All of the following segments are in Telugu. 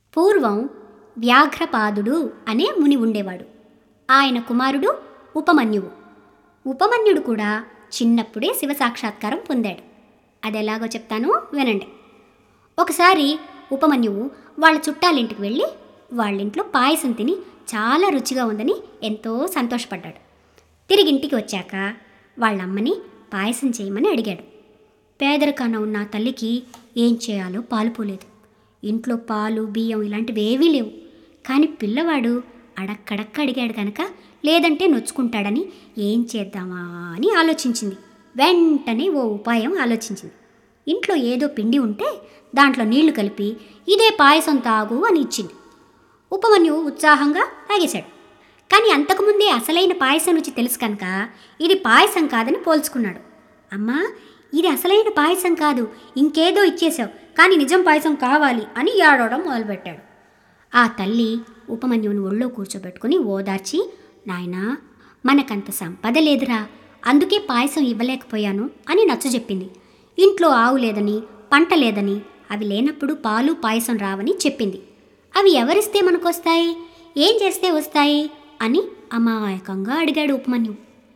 పూర్వం వ్యాఘ్రపాదుడు అనే ముని ఉండేవాడు ఆయన కుమారుడు ఉపమన్యువు ఉపమన్యుడు కూడా చిన్నప్పుడే శివ సాక్షాత్కారం పొందాడు అది ఎలాగో చెప్తాను వినండి ఒకసారి ఉపమన్యువు వాళ్ళ చుట్టాలింటికి వెళ్ళి వాళ్ళింట్లో పాయసం తిని చాలా రుచిగా ఉందని ఎంతో సంతోషపడ్డాడు తిరిగి ఇంటికి వచ్చాక వాళ్ళ అమ్మని పాయసం చేయమని అడిగాడు పేదరికాన ఉన్న ఆ తల్లికి ఏం చేయాలో పాలుపోలేదు ఇంట్లో పాలు బియ్యం ఇలాంటివి ఏవీ లేవు కానీ పిల్లవాడు అడక్కడక్క అడిగాడు కనుక లేదంటే నొచ్చుకుంటాడని ఏం చేద్దామా అని ఆలోచించింది వెంటనే ఓ ఉపాయం ఆలోచించింది ఇంట్లో ఏదో పిండి ఉంటే దాంట్లో నీళ్లు కలిపి ఇదే పాయసం తాగు అని ఇచ్చింది ఉపమన్యువు ఉత్సాహంగా తాగేశాడు కానీ అంతకుముందే అసలైన పాయసం రుచి తెలుసు కనుక ఇది పాయసం కాదని పోల్చుకున్నాడు అమ్మా ఇది అసలైన పాయసం కాదు ఇంకేదో ఇచ్చేశావు కానీ నిజం పాయసం కావాలి అని ఏడవడం మొదలుపెట్టాడు ఆ తల్లి ఉపమన్యువుని ఒళ్ళో కూర్చోబెట్టుకుని ఓదార్చి నాయనా మనకంత సంపద లేదురా అందుకే పాయసం ఇవ్వలేకపోయాను అని నచ్చజెప్పింది ఇంట్లో ఆవు లేదని పంట లేదని అవి లేనప్పుడు పాలు పాయసం రావని చెప్పింది అవి ఎవరిస్తే మనకొస్తాయి ఏం చేస్తే వస్తాయి అని అమాయకంగా అడిగాడు ఉపమన్యు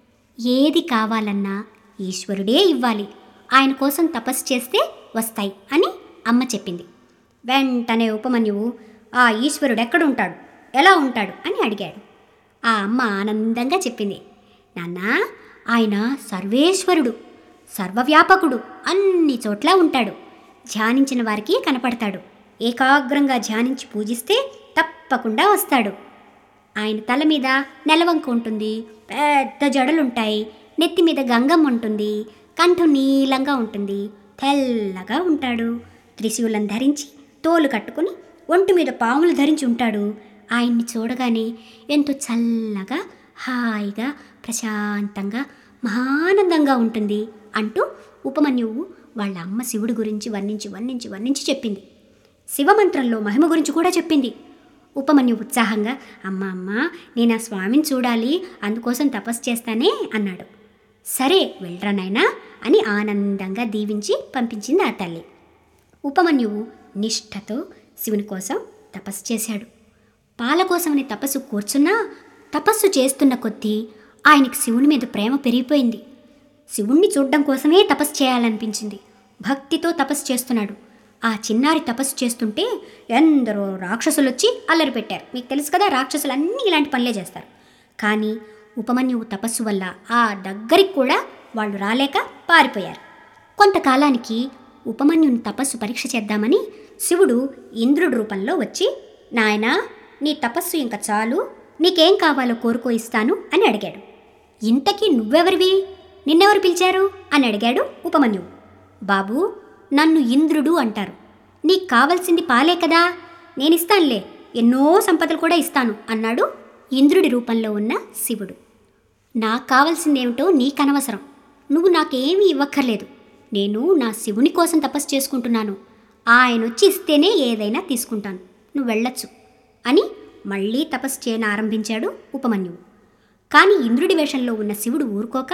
ఏది కావాలన్నా ఈశ్వరుడే ఇవ్వాలి ఆయన కోసం తపస్సు చేస్తే వస్తాయి అని అమ్మ చెప్పింది వెంటనే ఉపమన్యువు ఆ ఈశ్వరుడు ఎక్కడుంటాడు ఎలా ఉంటాడు అని అడిగాడు ఆ అమ్మ ఆనందంగా చెప్పింది నాన్న ఆయన సర్వేశ్వరుడు సర్వవ్యాపకుడు అన్ని చోట్ల ఉంటాడు ధ్యానించిన వారికి కనపడతాడు ఏకాగ్రంగా ధ్యానించి పూజిస్తే తప్పకుండా వస్తాడు ఆయన తల మీద నెలవంక ఉంటుంది పెద్ద జడలుంటాయి నెత్తి మీద గంగమ్మ ఉంటుంది కంఠం నీలంగా ఉంటుంది తెల్లగా ఉంటాడు త్రిశూలం ధరించి తోలు కట్టుకుని ఒంటి మీద పాములు ధరించి ఉంటాడు ఆయన్ని చూడగానే ఎంతో చల్లగా హాయిగా ప్రశాంతంగా మహానందంగా ఉంటుంది అంటూ ఉపమన్యువు వాళ్ళ అమ్మ శివుడి గురించి వర్ణించి వర్ణించి వర్ణించి చెప్పింది శివమంత్రంలో మహిమ గురించి కూడా చెప్పింది ఉపమన్యు ఉత్సాహంగా అమ్మ అమ్మ నేను ఆ స్వామిని చూడాలి అందుకోసం తపస్సు చేస్తానే అన్నాడు సరే వెళ్ళరా నాయనా అని ఆనందంగా దీవించి పంపించింది ఆ తల్లి ఉపమన్యువు నిష్ఠతో శివుని కోసం తపస్సు చేశాడు పాల కోసమని తపస్సు కూర్చున్నా తపస్సు చేస్తున్న కొద్దీ ఆయనకి శివుని మీద ప్రేమ పెరిగిపోయింది శివుణ్ణి చూడడం కోసమే తపస్సు చేయాలనిపించింది భక్తితో తపస్సు చేస్తున్నాడు ఆ చిన్నారి తపస్సు చేస్తుంటే ఎందరో రాక్షసులు వచ్చి అల్లరి పెట్టారు మీకు తెలుసు కదా రాక్షసులు అన్నీ ఇలాంటి పనులే చేస్తారు కానీ ఉపమన్యువు తపస్సు వల్ల ఆ దగ్గరికి కూడా వాళ్ళు రాలేక పారిపోయారు కొంతకాలానికి ఉపమన్యుని తపస్సు పరీక్ష చేద్దామని శివుడు ఇంద్రుడి రూపంలో వచ్చి నాయనా నీ తపస్సు ఇంక చాలు నీకేం కావాలో కోరుకో ఇస్తాను అని అడిగాడు ఇంతకీ నువ్వెవరివి నిన్నెవరు పిలిచారు అని అడిగాడు ఉపమన్యువు బాబు నన్ను ఇంద్రుడు అంటారు నీకు కావలసింది పాలే కదా నేనిస్తానులే ఎన్నో సంపదలు కూడా ఇస్తాను అన్నాడు ఇంద్రుడి రూపంలో ఉన్న శివుడు నాకు కావాల్సిందేమిటో నీకనవసరం నువ్వు నాకేమీ ఇవ్వక్కర్లేదు నేను నా శివుని కోసం తపస్సు చేసుకుంటున్నాను ఆయన వచ్చి ఇస్తేనే ఏదైనా తీసుకుంటాను నువ్వు వెళ్ళొచ్చు అని మళ్ళీ తపస్సు చేయను ఆరంభించాడు ఉపమన్యువు కానీ ఇంద్రుడి వేషంలో ఉన్న శివుడు ఊరుకోక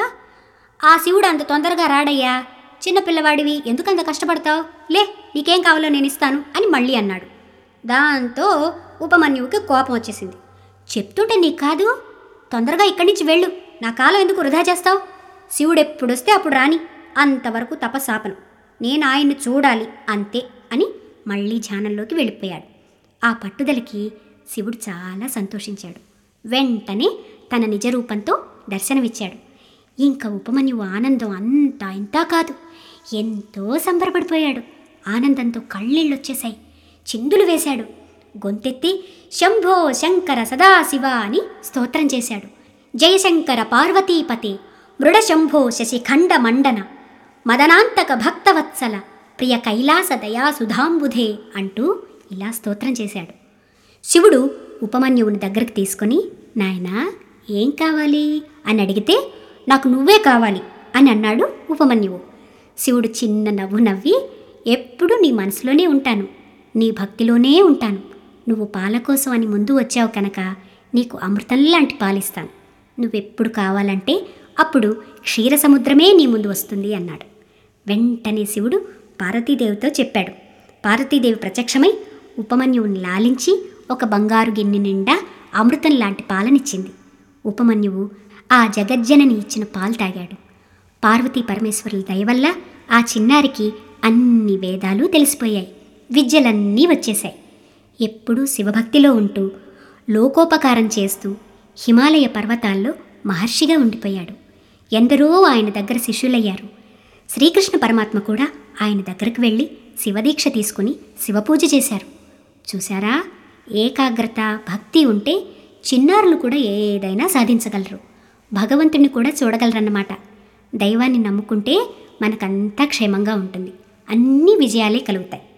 ఆ శివుడు అంత తొందరగా రాడయ్యా చిన్నపిల్లవాడివి ఎందుకంత కష్టపడతావు లే నీకేం కావాలో నేను ఇస్తాను అని మళ్ళీ అన్నాడు దాంతో ఉపమన్యువుకి కోపం వచ్చేసింది చెప్తుంటే నీకు కాదు తొందరగా ఇక్కడి నుంచి వెళ్ళు నా కాలం ఎందుకు వృధా చేస్తావు శివుడు ఎప్పుడొస్తే అప్పుడు రాని అంతవరకు తపస్సాపను నేను ఆయన్ని చూడాలి అంతే అని మళ్ళీ ధ్యానంలోకి వెళ్ళిపోయాడు ఆ పట్టుదలకి శివుడు చాలా సంతోషించాడు వెంటనే తన నిజ రూపంతో దర్శనమిచ్చాడు ఇంకా ఉపమన్యువు ఆనందం అంతా ఇంతా కాదు ఎంతో సంబరపడిపోయాడు ఆనందంతో కళ్ళిళ్ళొచ్చేశాయి చిందులు వేశాడు గొంతెత్తి శంభో శంకర సదాశివ అని స్తోత్రం చేశాడు జయశంకర పార్వతీపతి మృడశంభో శశిఖండ మండన మదనాంతక భక్తవత్సల ప్రియ కైలాస దయా సుధాంబుధే అంటూ ఇలా స్తోత్రం చేశాడు శివుడు ఉపమన్యువుని దగ్గరికి తీసుకొని నాయనా ఏం కావాలి అని అడిగితే నాకు నువ్వే కావాలి అని అన్నాడు ఉపమన్యువు శివుడు చిన్న నవ్వు నవ్వి ఎప్పుడు నీ మనసులోనే ఉంటాను నీ భక్తిలోనే ఉంటాను నువ్వు పాల కోసం అని ముందు వచ్చావు కనుక నీకు అమృతం లాంటి పాలిస్తాను నువ్వెప్పుడు కావాలంటే అప్పుడు క్షీర సముద్రమే నీ ముందు వస్తుంది అన్నాడు వెంటనే శివుడు పార్వతీదేవితో చెప్పాడు పార్వతీదేవి ప్రత్యక్షమై ఉపమన్యువుని లాలించి ఒక బంగారు గిన్నె నిండా అమృతం లాంటి పాలనిచ్చింది ఉపమన్యువు ఆ జగజ్జనని ఇచ్చిన పాలు తాగాడు పార్వతీ పరమేశ్వరుల దయ వల్ల ఆ చిన్నారికి అన్ని వేదాలు తెలిసిపోయాయి విద్యలన్నీ వచ్చేశాయి ఎప్పుడూ శివభక్తిలో ఉంటూ లోకోపకారం చేస్తూ హిమాలయ పర్వతాల్లో మహర్షిగా ఉండిపోయాడు ఎందరో ఆయన దగ్గర శిష్యులయ్యారు శ్రీకృష్ణ పరమాత్మ కూడా ఆయన దగ్గరకు వెళ్ళి శివదీక్ష తీసుకుని శివపూజ చేశారు చూసారా ఏకాగ్రత భక్తి ఉంటే చిన్నారులు కూడా ఏదైనా సాధించగలరు భగవంతుని కూడా చూడగలరన్నమాట దైవాన్ని నమ్ముకుంటే మనకంతా క్షేమంగా ఉంటుంది అన్ని విజయాలే కలుగుతాయి